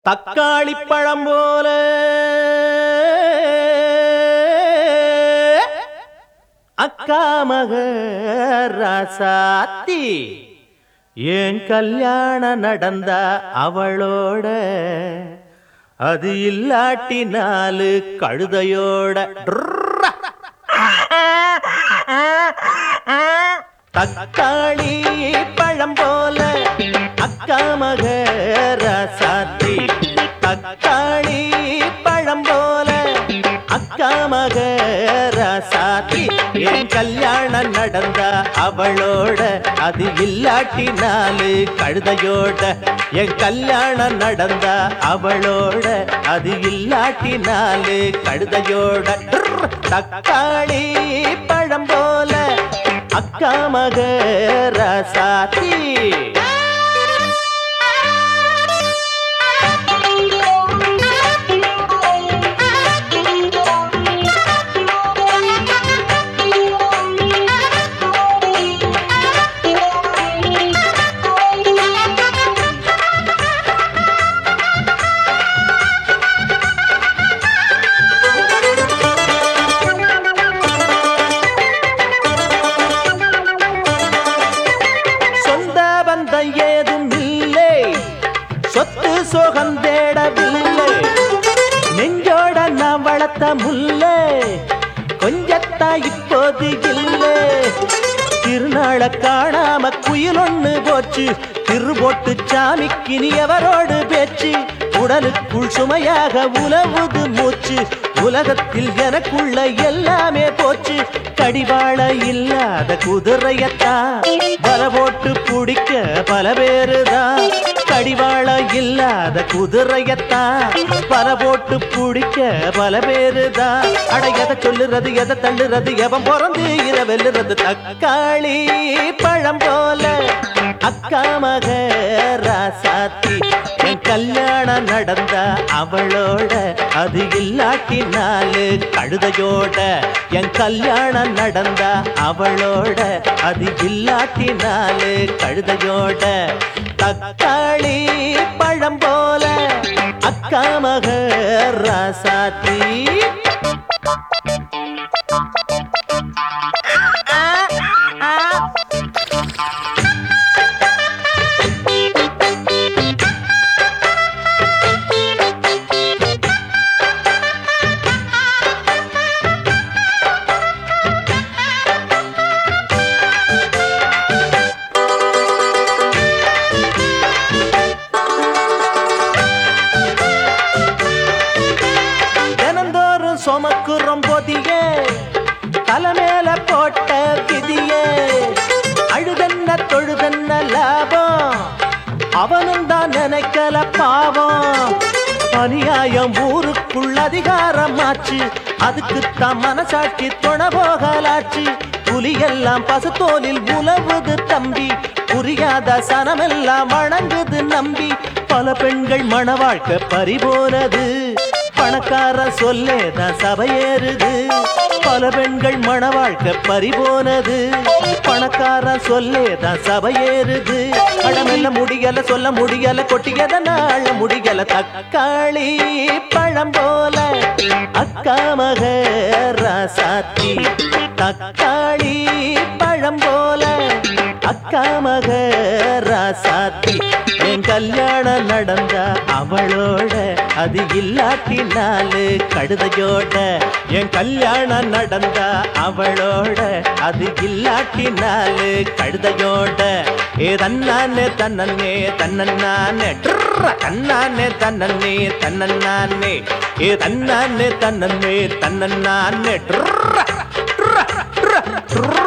தக்காளி பழம் போல அக்கா மக ராசாத்தி ஏன் கல்யாணம் நடந்தா அவளோட அது இல்லாட்டி நாலு கழுதையோட ட்ரா. தக்காளி பழம் போல அக்கா மக ராசாத்தி தக்காளி பழம் போல அக்கா மக ராசாத்தி என் கல்யாணம் நடந்தா அவளோட அது இல்லாட்டி நாலு கழுதையோட என் கல்யாணம் நடந்தா அவளோட அது இல்லாட்டி நாலு கழுதையோட ட்ர். தக்காளி பழம் போல அக்கா மக ராசாத்தி சொந்த பந்தம் ஏதும் இல்லை சொத்து சோகம் தேடவில்லை நெஞ்சோட நான் வளர்த்த முல்லை கொஞ்சத்தா இப்போது இல்லை திருநாள காணாம குயில் ஒண்ணு போச்சு திருபோட்டு சாமிக்கு நீ எவரோடு பேச்சு உடலுக்குள் சுமையாக உலவுது மூச்சு உலகத்தில் எனக்குள்ள எல்லாமே போச்சு கடிவாள இல்லாத குதிரையத்தான் பல போட்டு பிடிக்க பல பேருதான் கடிவாள இல்லாத குதிரையத்தான் பல போட்டு பிடிக்க பல பேருதான் அட எதை சொல்லுறது எதை தள்ளுறது எவன் பிறந்து இத வெல்லுறது தக்காளி பழம் போல அக்கா மக ராசாத்தி என் கல்யாணம் நடந்தா அவளோட அது இல்லாட்டி நாலு கழுதையோட என் கல்யாணம் நடந்தா அவளோட அது இல்லாட்டி நாலு கழுதையோட தக்காளி பழம் போல அக்கா மக ராசாத்தி தினந்தோறும் சுமக்குறோம் போதியே தலைமேல போட்ட விதியே அழுதன்ன தொழுதன்ன லாபம் அவனும் தான் நினைக்கல பாவம் அநியாயம் ஊருக்குள் அதிகாரமாச்சு அதுக்குத்தான் மனசாட்சி தொண போகலாச்சு புலியெல்லாம் பசுத்தோலில் உலவுது தம்பி புரியாத சனமெல்லாம் வணங்குது நம்பி பல பெண்கள் மண வாழ்க்கை பறிபோனது பணக்கார சொல்லேதான் சபையேறுது பல பெண்கள் மண வாழ்க்கை பறிபோனது பணக்கார சொல்லேதான் சபையேறுது அடமெல்ல முடியல சொல்ல முடியல கொட்டியத நாள முடியல தக்காளி பழம் போல அக்கா மக ராசாத்தி தக்காளி பழம் போல அக்கா மக ராசாத்தி என் கல்யாணம் நடந்தா அவளோட அது இல்லாட்டி நாலு கழுதையோட என் கல்யாணம் நடந்தா அவளோட அது இல்லாட்டி நாலு கழுதையோட ஏ தன்னானே தன்னே தன்னே தன்னானே தன்னே தன்னே ஏ தன்னானே தன்னே தன்னே